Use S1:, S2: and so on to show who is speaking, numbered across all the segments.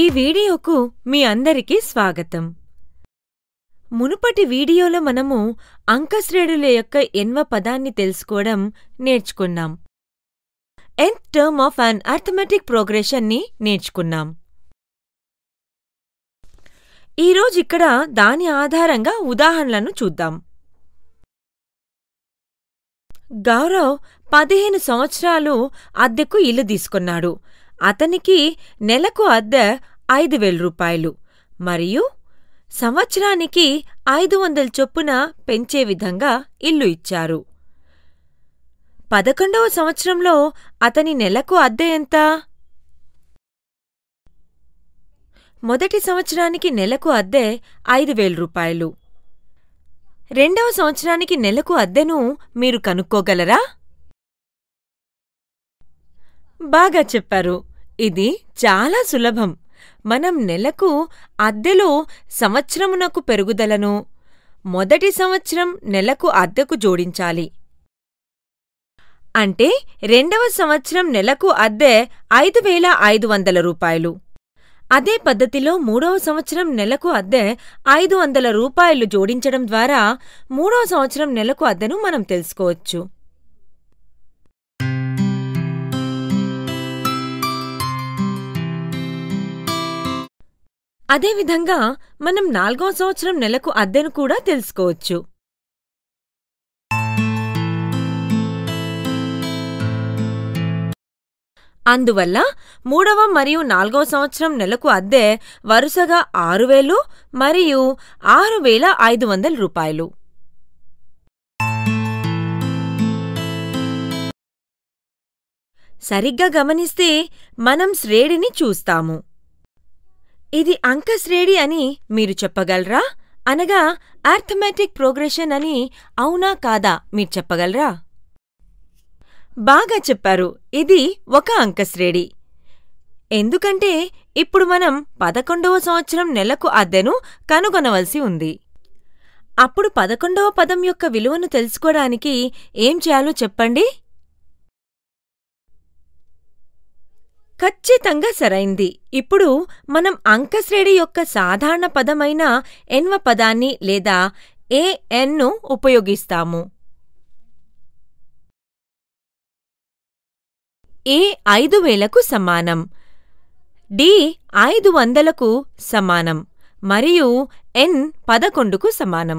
S1: వీడియోకు మీ అందరికీ స్వాగతం మునుపటి వీడియోలో మనము అంకశ్రేణుల యొక్క ఎన్వ పదాన్ని తెలుసుకోవడం నేర్చుకున్నాం nth term of an arithmetic ప్రోగ్రెషన్ని నేర్చుకున్నాం ఈరోజు ఇక్కడ దాని ఆధారంగా ఉదాహరణలను చూద్దాం గౌరవ్ పదిహేను సంవత్సరాలు అద్దెకు ఇల్లు తీసుకున్నాడు అతనికి నెలకు అద్దె ఐదు వేల రూపాయలు మరియు సంవత్సరానికి ఐదు వందల చొప్పున పెంచే విధంగా ఇల్లు ఇచ్చారు పదకొండవ సంవత్సరంలో అతని నెలకు అద్దె ఎంత మొదటి సంవత్సరానికి నెలకు అద్దె ఐదు వేల రూపాయలు రెండవ సంవత్సరానికి నెలకు అద్దెను మీరు కనుక్కోగలరా బాగా చెప్పారు ఇది చాలా సులభం మనం నెలకు అద్దెలో సంవత్సరమునకు పెరుగుదలను మొదటి సంవత్సరం నెలకు అద్దెకు జోడించాలి అంటే రెండవ సంవత్సరం నెలకు అద్దె ఐదు వేల ఐదు వందల రూపాయలు అదే పద్ధతిలో మూడవ సంవత్సరం నెలకు అద్దె ఐదు వందల రూపాయలు జోడించడం ద్వారా మూడవ సంవత్సరం నెలకు అద్దెను మనం తెలుసుకోవచ్చు అదేవిధంగా మనం నాల్గవ సంవత్సరం నెలకు అద్దెను కూడా తెలుసుకోవచ్చు అందువల్ల మూడవ మరియు నాల్గవ సంవత్సరం నెలకు అద్దె వరుసగా ఆరు వేలు మరియు ఆరు వేల ఐదు వందల రూపాయలు సరిగ్గా గమనిస్తే మనం శ్రేణిని చూస్తాము ఇది అంక శ్రేణి అని మీరు చెప్పగలరా అనగా అర్థమెటిక్ ప్రోగ్రెషన్ అని అవునా కాదా మీరు చెప్పగలరా బాగా చెప్పారు ఇది ఒక అంకశ్రేణి ఎందుకంటే ఇప్పుడు మనం పదకొండవ సంవత్సరం నెలకు అద్దెను కనుగొనవలసి ఉంది అప్పుడు పదకొండవ పదం యొక్క విలువను తెలుసుకోవడానికి ఏం చేయాలో చెప్పండి ఖచ్చితంగా సరైంది ఇప్పుడు మనం అంకశ్రేణి యొక్క సాధారణ పదమైన ఎన్వ పదాన్ని లేదా ఏఎన్ను ఉపయోగిస్తాము ఏ ఐదు వేలకు సమానం డి ఐదు వందలకు సమానం మరియు ఎన్ పదకొండుకు సమానం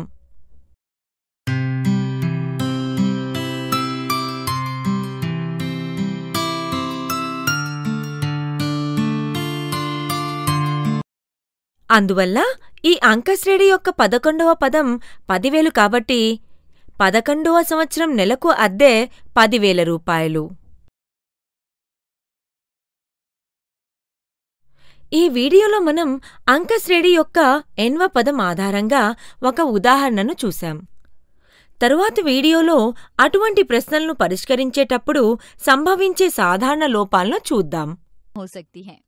S1: అందువల్ల ఈ అంకశ్రేణి యొక్క పదకొండవ పదం పదివేలు కాబట్టి పదకొండవ సంవత్సరం నెలకు అద్దె పదివేల రూపాయలు ఈ వీడియోలో మనం అంకశ్రేణి యొక్క ఎన్వ పదం ఆధారంగా ఒక ఉదాహరణను చూశాం తరువాతి వీడియోలో అటువంటి ప్రశ్నలను పరిష్కరించేటప్పుడు సంభవించే సాధారణ లోపాలను చూద్దాం
S2: हो सकती हैं